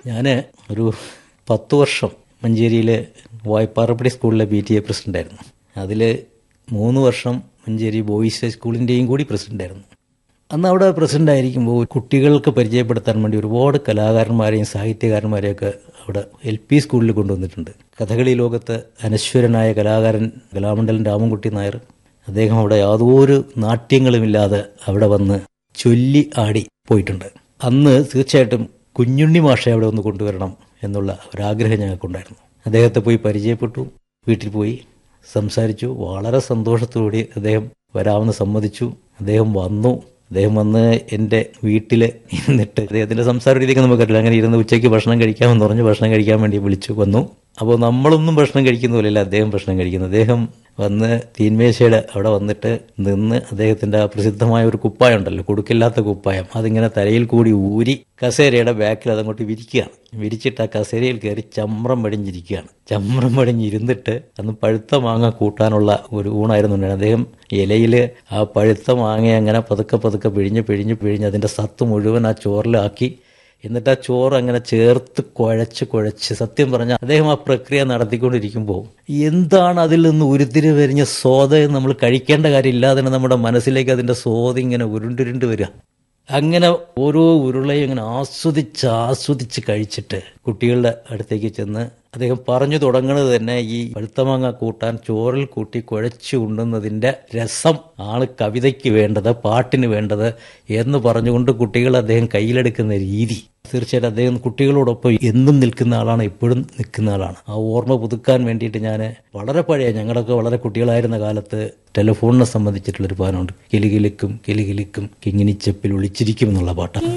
ഞാൻ ഒരു പത്ത് വർഷം മഞ്ചേരിയിൽ വായ്പാറപ്പടി സ്കൂളിലെ പി ടി എ പ്രസിഡൻ്റായിരുന്നു അതിൽ മൂന്ന് വർഷം മഞ്ചേരി ബോയ്സ് ഹൈസ്കൂളിൻ്റെയും കൂടി പ്രസിഡൻ്റായിരുന്നു അന്ന് അവിടെ പ്രസിഡന്റ് ആയിരിക്കുമ്പോൾ കുട്ടികൾക്ക് പരിചയപ്പെടുത്താൻ വേണ്ടി ഒരുപാട് കലാകാരന്മാരെയും സാഹിത്യകാരന്മാരെയൊക്കെ അവിടെ എൽ പി സ്കൂളിൽ കൊണ്ടുവന്നിട്ടുണ്ട് കഥകളി ലോകത്ത് അനശ്വരനായ കലാകാരൻ കലാമണ്ഡലൻ രാമൻകുട്ടി നായർ അദ്ദേഹം അവിടെ യാതൊരു നാട്യങ്ങളുമില്ലാതെ അവിടെ വന്ന് ചൊല്ലി ആടി പോയിട്ടുണ്ട് അന്ന് തീർച്ചയായിട്ടും കുഞ്ഞുണ്ണി മാഷെ അവിടെ ഒന്ന് കൊണ്ടുവരണം എന്നുള്ള ഒരാഗ്രഹം ഞങ്ങൾക്കുണ്ടായിരുന്നു അദ്ദേഹത്തെ പോയി പരിചയപ്പെട്ടു വീട്ടിൽ പോയി സംസാരിച്ചു വളരെ സന്തോഷത്തോടെ അദ്ദേഹം വരാമെന്ന് സമ്മതിച്ചു അദ്ദേഹം വന്നു അദ്ദേഹം വന്ന് എൻ്റെ വീട്ടിൽ ഇരുന്നിട്ട് അദ്ദേഹത്തിൻ്റെ സംസാര രീതിയൊക്കെ നമുക്കറിയില്ല അങ്ങനെ ഇരുന്ന് ഉച്ചയ്ക്ക് ഭക്ഷണം കഴിക്കാമെന്ന് പറഞ്ഞ് ഭക്ഷണം കഴിക്കാൻ വേണ്ടി വിളിച്ചു വന്നു അപ്പോൾ നമ്മളൊന്നും ഭക്ഷണം കഴിക്കുന്ന പോലെയല്ല അദ്ദേഹം ഭക്ഷണം കഴിക്കുന്നത് അദ്ദേഹം വന്ന് തീന്മേശയുടെ അവിടെ വന്നിട്ട് നിന്ന് അദ്ദേഹത്തിന്റെ ആ പ്രസിദ്ധമായ ഒരു കുപ്പായം ഉണ്ടല്ലോ കൊടുക്കില്ലാത്ത കുപ്പായം അതിങ്ങനെ തലയിൽ കൂടി ഊരി കസേരയുടെ ബാക്കിൽ അതങ്ങോട്ട് വിരിക്കുകയാണ് വിരിച്ചിട്ട് ആ കസേരയിൽ കയറി ചമ്രം പടിഞ്ഞിരിക്കുകയാണ് ചമ്രം പടിഞ്ഞിരുന്നിട്ട് അന്ന് പഴുത്ത മാങ്ങ കൂട്ടാനുള്ള ഒരു ഊണായിരുന്നു അദ്ദേഹം ഇലയിൽ ആ പഴുത്ത മാങ്ങ അങ്ങനെ പതുക്കെ പതുക്കെ പിഴിഞ്ഞ് പിഴിഞ്ഞ് പിഴിഞ്ഞ് അതിന്റെ സത്ത് മുഴുവൻ ആ ചോറിലാക്കി എന്നിട്ട് ആ ചോറ് അങ്ങനെ ചേർത്ത് കുഴച്ച് കുഴച്ച് സത്യം പറഞ്ഞാൽ അദ്ദേഹം ആ പ്രക്രിയ നടത്തിക്കൊണ്ടിരിക്കുമ്പോൾ എന്താണ് അതിൽ നിന്ന് ഉരുത്തിരി വരിഞ്ഞ സ്വാദ നമ്മൾ കഴിക്കേണ്ട കാര്യമില്ല അതിന് നമ്മുടെ മനസ്സിലേക്ക് അതിന്റെ സ്വാദ് ഇങ്ങനെ ഉരുണ്ടുരുണ്ട് വരിക അങ്ങനെ ഓരോ ഉരുളയും ഇങ്ങനെ ആസ്വദിച്ച് ആസ്വദിച്ച് കഴിച്ചിട്ട് കുട്ടികളുടെ അടുത്തേക്ക് ചെന്ന് അദ്ദേഹം പറഞ്ഞു തുടങ്ങുന്നത് തന്നെ ഈ പഴുത്തമാങ്ങ കൂട്ടാൻ ചോറിൽ കൂട്ടി കുഴച്ചു ഉണ്ണുന്നതിന്റെ രസം ആണ് കവിതയ്ക്ക് വേണ്ടത് പാട്ടിന് വേണ്ടത് എന്ന് പറഞ്ഞുകൊണ്ട് കുട്ടികൾ അദ്ദേഹം കയ്യിലെടുക്കുന്ന രീതി തീർച്ചയായിട്ടും അദ്ദേഹം കുട്ടികളോടൊപ്പം എന്നും നിൽക്കുന്ന ആളാണ് എപ്പോഴും നിൽക്കുന്ന ആളാണ് ആ ഓർമ്മ പുതുക്കാൻ വേണ്ടിയിട്ട് ഞാൻ വളരെ പഴയ ഞങ്ങളൊക്കെ വളരെ കുട്ടികളായിരുന്ന കാലത്ത് ടെലിഫോണിനെ സംബന്ധിച്ചിട്ടുള്ളൊരു പാനുണ്ട് കിലുകിലുക്കും കിലുകിലുക്കും കിങ്ങിനിച്ചപ്പിൽ ഒളിച്ചിരിക്കും എന്നുള്ള പാട്ടാണ്